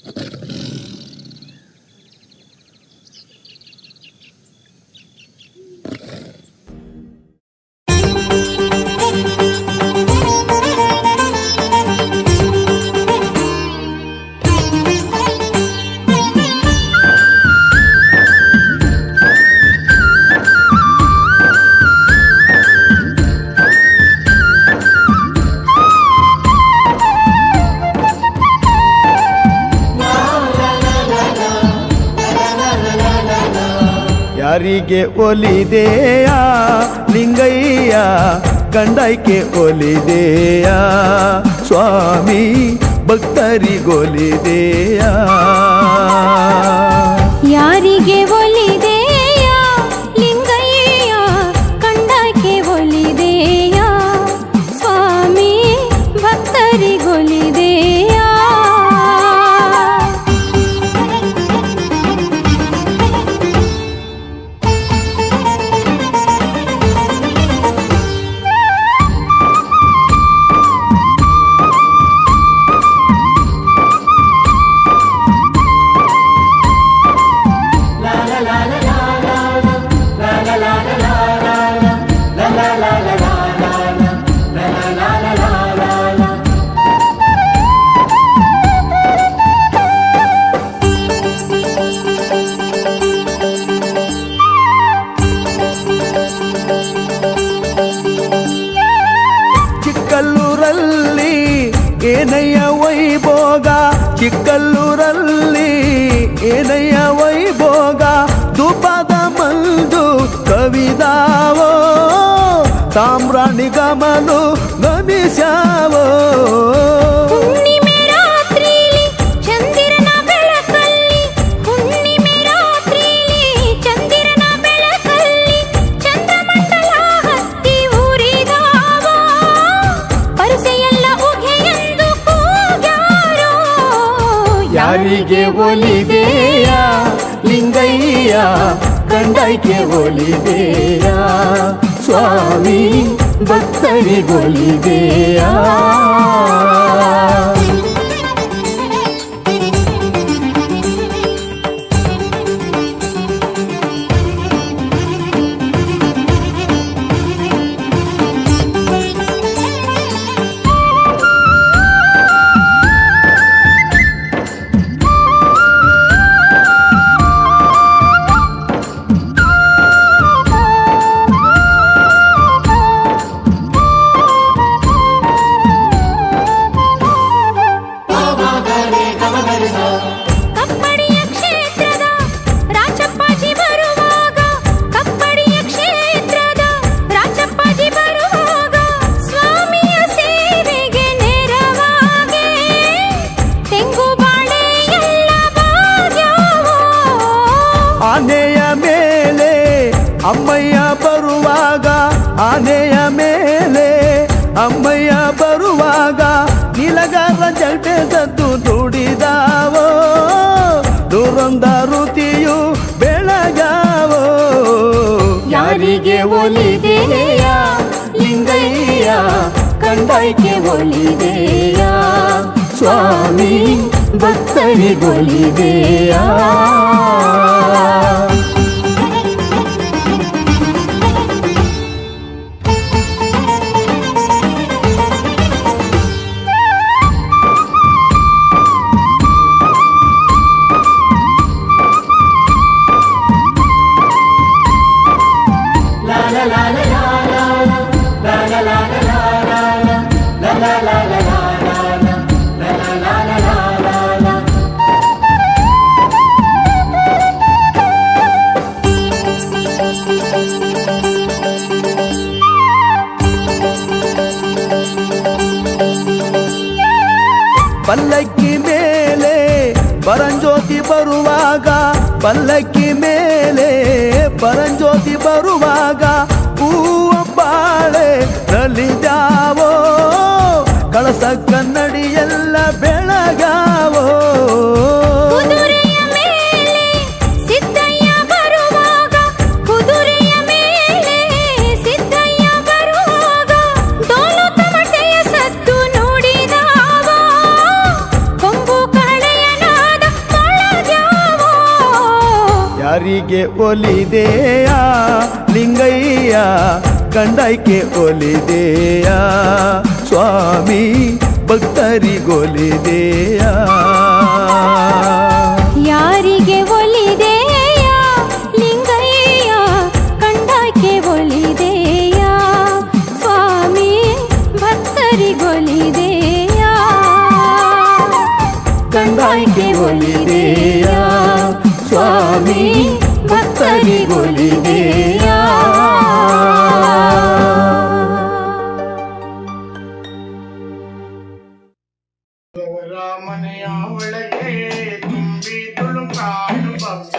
ಯಾರಿಗೆ ಒಲಿದೆಯ ಲಿಂಗಯ್ಯ ಗಂಡೈಕೆ ಒಲಿದೆಯ ಸ್ವಾಮಿ ಭಕ್ತರಿಗೊಲಿದೆಯ ಯಾರಿಗೆ ಒಲಿದೆಯ ಲಿಂಗಯ್ಯ ಕಂಡಕ್ಕೆ ಒಲಿದೆಯ ಸ್ವಾಮಿ ಭಕ್ತರಿಗೊಲಿದೆಯ ಚಿಕ್ಕಲ್ಲೂರಲ್ಲಿ ಏನಯ್ಯ ವೈಭೋಗ ಚಿಕ್ಕಲ್ಲೂರಲ್ಲಿ ಏನಯ್ಯ ವೈಭೋಗ ಧೂಪದ ಮಂದು ಕವಿದಾವೋ ಸಾಮ್ರಾಣಿ ಗಮನು ಗಮಿಸ್ಯಾವೋ ಹುಣ್ಣಿಮೆ ರಾತ್ರಿಲಿ ಚಂದಿರನ ಬೆಳಕಲ್ಲಿ ಹುಣ್ಣಿಮೆ ರಾತ್ರಿಲಿ ಚಂದಿರನ ಬೆಳಕಲ್ಲಿ ಚಂದ್ರಮಂಡಲ ಹತ್ತಿ ಉರಿದಾವ ಪರಸೆಯೆಲ್ಲ ಉಘೆಯೆಂದು ಕೂಗ್ಯಾರೋ ಯಾರಿಗೆ ಒಲಿದೆಯ ಲಿಂಗಯ್ಯ ಗಂಡೈಕೆ ಒಲಿದೆಯ ಸ್ವಾಮಿ ಭಕ್ತರಿಗೊಲಿದೆಯ ಕಪ್ಪಡಿಯ ಕ್ಷೇತ್ರದ ರಾಚಪ್ಪಾಜಿ ಬರುವಾಗ ಕಪ್ಪಡಿಯ ಕ್ಷೇತ್ರದ ರಾಚಪ್ಪಾಜಿ ಬರುವಾಗ ಸ್ವಾಮಿಯ ಸೇವೆಗೆ ನೆರವಾಗೆ ತೆಂಗು ಬಾಳೆ ಎಲ್ಲ ಭಾಗ್ಯವೋ ಆನೆಯ ಮೇಲೆ ಅಮ್ಮಯ್ಯ ಬರುವಾಗ ಆನೆಯ ಮೇಲೆ ಅಮ್ಮಯ್ಯ ಬರುವಾಗ ನಿಲಗಾರ ಜಲ್ಟೆ ಸದ್ದು ದುಡಿದಾವೋ ದುರಂದ ಋತಿಯು ಬೆಳಗಾವೋ ಯಾರಿಗೆ ಒಲಿದೆಯ ಲಿಂಗಯ್ಯ ಕಂಡೈಕೆ ಒಲಿದೆಯ ಸ್ವಾಮಿ ಭಕ್ತರಿಗೊಲಿದೆಯ ಪಲ್ಲಕ್ಕಿ ಮೇಲೆ ಪರಂಜ್ಯೋತಿ ಬರುವಾಗ ಪಲ್ಲಕ್ಕಿ ಮೇಲೆ ಪರಂಜ್ಯೋತಿ ಬರುವಾಗ ಹೂವ ಬಾಳೆ ನಲಿದಾವೋ ಕಳಸ ಕನ್ನಡಿ ಎಲ್ಲ ಬೆಳಗಾವೋ ಕುದುರೆಯ ಮೇಲೆ ಸಿದ್ದಯ್ಯ ಬರುವಾಗ ಕುದುರೆಯ ಮೇಲೆ ಸಿದ್ದಯ್ಯ ಬರುವಾಗ ಡೋಲು ತಮಟೆಯ ಸದ್ದು ನುಡಿದಾವ ಕೊಂಬು ಕಳೆಯ ನಾದ ಯಾರಿಗೆ ಒಲಿದೆಯ ಲಿಂಗಯ್ಯ ಗಂಡಕ್ಕೆ ಒಲಿದೆಯ ಸ್ವಾಮಿ ಭಕ್ತರಿಗೊಲಿದೆಯ ಯಾರಿಗೆ ಒಲಿದೆಯ ಲಿಂಗಯ್ಯ ಕಂಡಕ್ಕೆ ಒಲಿದೆಯ ಸ್ವಾಮಿ ಭಕ್ತರಿಗೊಲಿದೆಯ ಕಂಡಾಯ್ಕೆ ಒಲಿದೆಯ ಸ್ವಾಮಿ ಭಕ್ತರಿಗೊಲಿದೆಯ ಮನೆಯ ಒಳಗೆ ತುಂಬಿ ತುಳುಕಾಡು ಬಪ್ಪ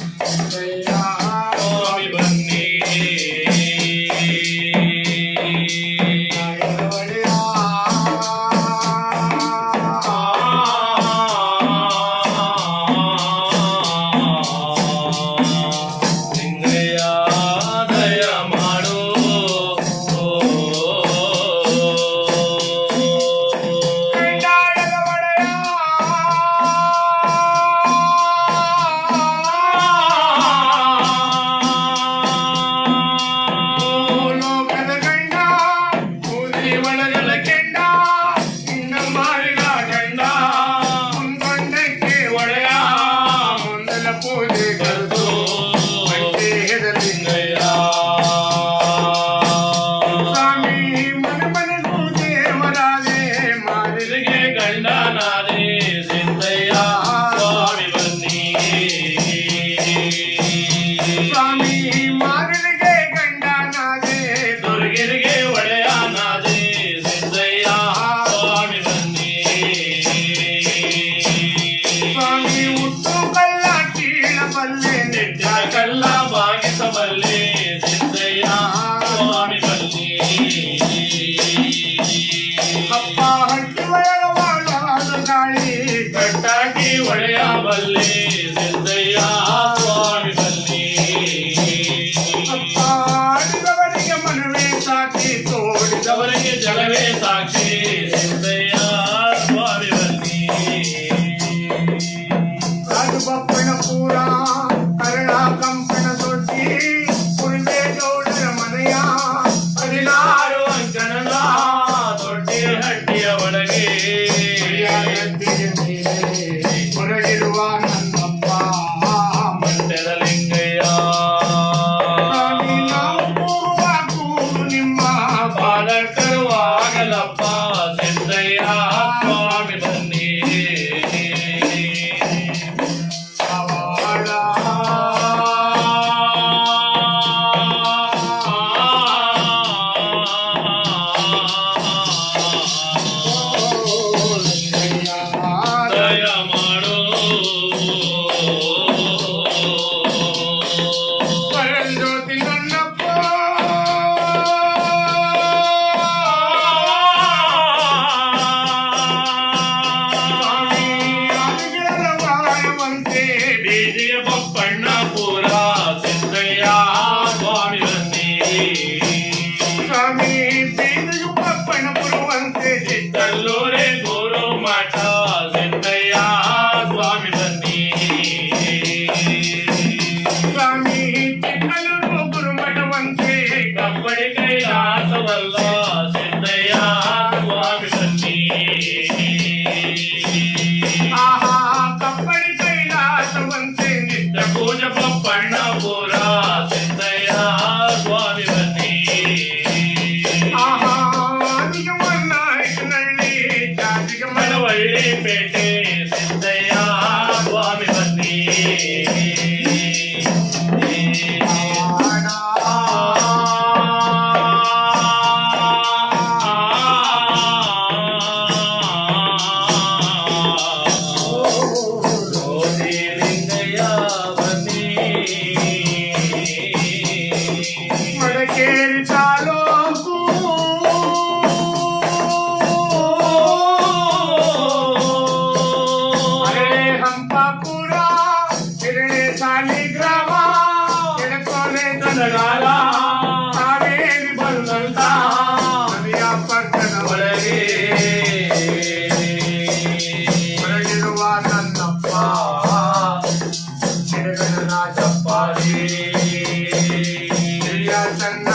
ಸ್ವಾಮಿ ಬನ್ನಿ ಲಿಂಗಯ್ಯ ದಯ ಮಾಡು ಲೋಕದ ಗಂಡ ಕೂದಿ ಒಳಗಲ ಕೆಂಡ ಇನ್ನ ಮಾರಿದ ಗಂಡ ಮುಂದೊಂಡಕ್ಕೆ ಒಡೆಯ ಮುಂದಲ ಪೂಜೆ ಕರೆದು ಲಿಂಗಯ್ಯ ಸ್ವಾಮಿ ಮನ ಮನಗೂ ದೇವರಾದೆ ಮಾದಿರಿಗೆ ಗಂಡನಾದೆ ಸಿದ್ದಯ್ಯ ಸ್ವಾಮಿ ಬನ್ನಿ ಸ್ವಾಮಿ ಮಾದಿರಿಗೆ ಗಂಡನಾದೆ ದುರ್ಗಿರಿಗೆ ಒಡೆಯನಾದೆ ಸಿದ್ದಯ್ಯ ಸ್ವಾಮಿ ಬನ್ನಿ ಸ್ವಾಮಿ ಹುಟ್ಟು ಕಲ್ಲ ಕೀಳಬಲ್ಲೆ ನೆಟ್ಟ ಕಲ್ಲ ಬಾಗಿಸಬಲ್ಲೆ ಸಿದ್ದಯ್ಯ ಸ್ವಾಮಿ ಬನ್ನಿ ಅಪ್ಪ ಹಟ್ಟಿ ಒಳಗವಾಡವಾದ ಗಾಳಿ ಕಟ್ಟಾಕಿ ಒಡೆಯ ಬಲ್ಲೆ ಸಿದ್ದಯ್ಯ ಸ್ವಾಮಿ ಬನ್ನಿ ಅಪ್ಪ ಆಡಿದವರಿಗೆ ಮನವೇ ಸಾಕ್ಷಿ ತೋಡಿದವರಿಗೆ ಜಲವೇ ಸಾಕ್ಷಿ ಸಿದ್ದಯ್ಯ ಸ್ವಾಮಿ ಬನ್ನಿ ರಾಜಬಪ್ಪನ ಪೂರ ಕರಳ ಕಂಪನ ದೊಡ್ಡಿ ಕುರುಬೆ ಗೌಡರ ಮನೆಯ ಹದಿನಾರು ಅಂಕಣದ ದೊಡ್ಡಿ ಹಟ್ಟಿಯ ಒಳಗೆ ಹೊರಗಿರುವ ನನ್ನಪ್ಪ ಮಂಡ್ಯದ ಲಿಂಗಯ್ಯ ಸ್ವಾಮಿ ನಾವು ಕೂರುವ ಕೂರು ನಿಮ್ಮ ಬಾಲಕರುವಾಗಲಪ್ಪ ಸಿದ್ದಯ್ಯ ಸ್ವಾಮಿ ಬನ್ನಿ ಚಂದ